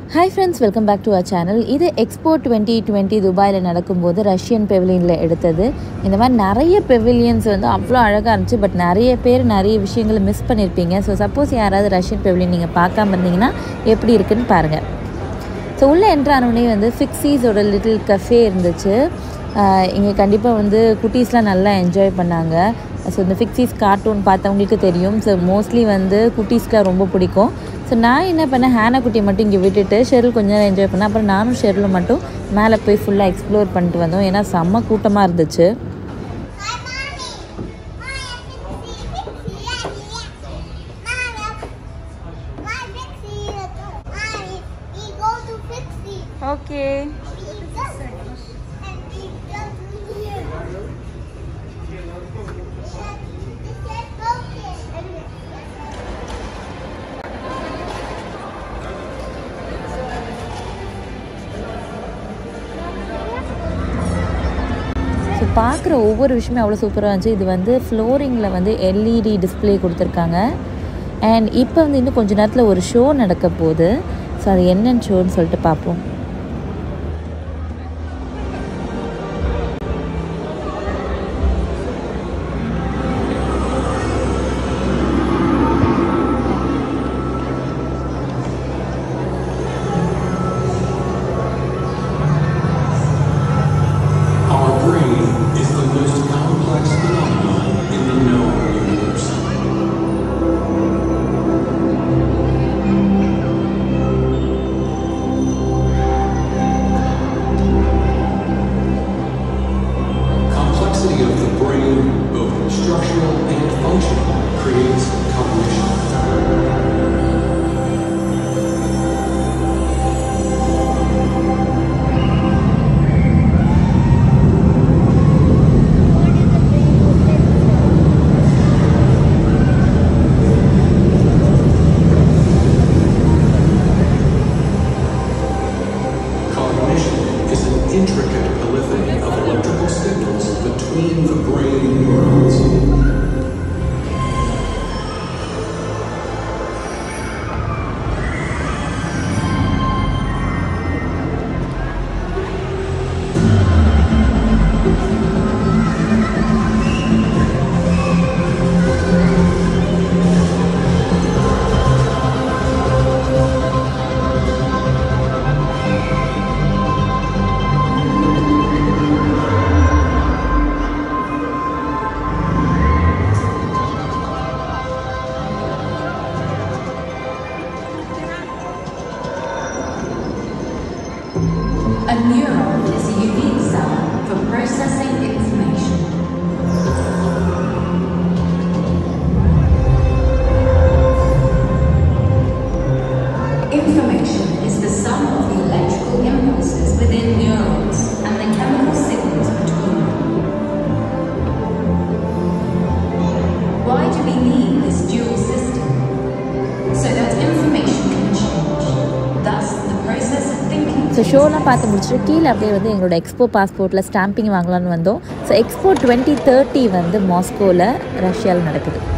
Hi friends welcome back to our channel இது expo twenty twenty துபாயில் நடக்கும்போது Russian பெவிலியனில் எடுத்தது இந்த மாதிரி நிறைய பெவிலியன்ஸ் வந்து அவ்வளோ அழகாக இருந்துச்சு பட் நிறைய பேர் நிறைய விஷயங்களை மிஸ் பண்ணியிருப்பீங்க ஸோ சப்போஸ் யாராவது ரஷ்யன் பெவிலியன் நீங்கள் பார்க்காம இருந்தீங்கன்னா எப்படி இருக்குன்னு பாருங்கள் ஸோ உள்ளே என்ட்ரானோடனே வந்து ஃபிக்ஸீஸோட லிட்டில் கஃபே இருந்துச்சு இங்கே கண்டிப்பாக வந்து குட்டீஸ்லாம் நல்லா என்ஜாய் பண்ணாங்க ஸோ இந்த ஃபிக்ஸீஸ் கார்ட்டூன் பார்த்தவங்களுக்கு தெரியும் ஸோ மோஸ்ட்லி வந்து குட்டீஸ்க்குலாம் ரொம்ப பிடிக்கும் ஸோ நான் என்ன பண்ணேன் ஹேனா குட்டியை மட்டும் இங்கே விட்டுட்டு ஷெரில் கொஞ்ச நேரம் என்ஜாய் பண்ணேன் அப்புறம் நானும் ஷெரிலும் மட்டும் மேலே போய் ஃபுல்லாக எக்ஸ்ப்ளோர் பண்ணிட்டு வந்தோம் ஏன்னா செம்ம கூட்டமாக இருந்துச்சு ஓகே ஸோ பார்க்குற ஒவ்வொரு விஷயமே அவ்வளோ சூப்பராக இருந்துச்சு இது வந்து ஃப்ளோரிங்கில் வந்து எல்இடி டிஸ்பிளே கொடுத்துருக்காங்க அண்ட் இப்போ வந்து இன்னும் கொஞ்ச நேரத்தில் ஒரு ஷோ நடக்க போகுது ஸோ அது என்னென்னு ஷோன்னு சொல்லிட்டு பார்ப்போம் Our brain is the most complex phenomenon in the known universe. Complexity of the brain, both structural and functional, creates cognition. Cognition is an intricate polyphony of electrical signals between the brain neurons. A neuron is a unique cell for processing information. Information is the sum of the electrical impulses within neurons and the chemical signals between them. Why do we need this dual system? So that information can change. Thus, the process of thinking so ஷோலாம் பார்த்து முடிச்சுட்டு கீழே அப்படியே வந்து எங்களோட expo பாஸ்போர்ட்டில் stamping வாங்கலாம்னு வந்தோம் so expo twenty thirty வந்து மாஸ்கோவில் ரஷ்யாவில் நடக்குது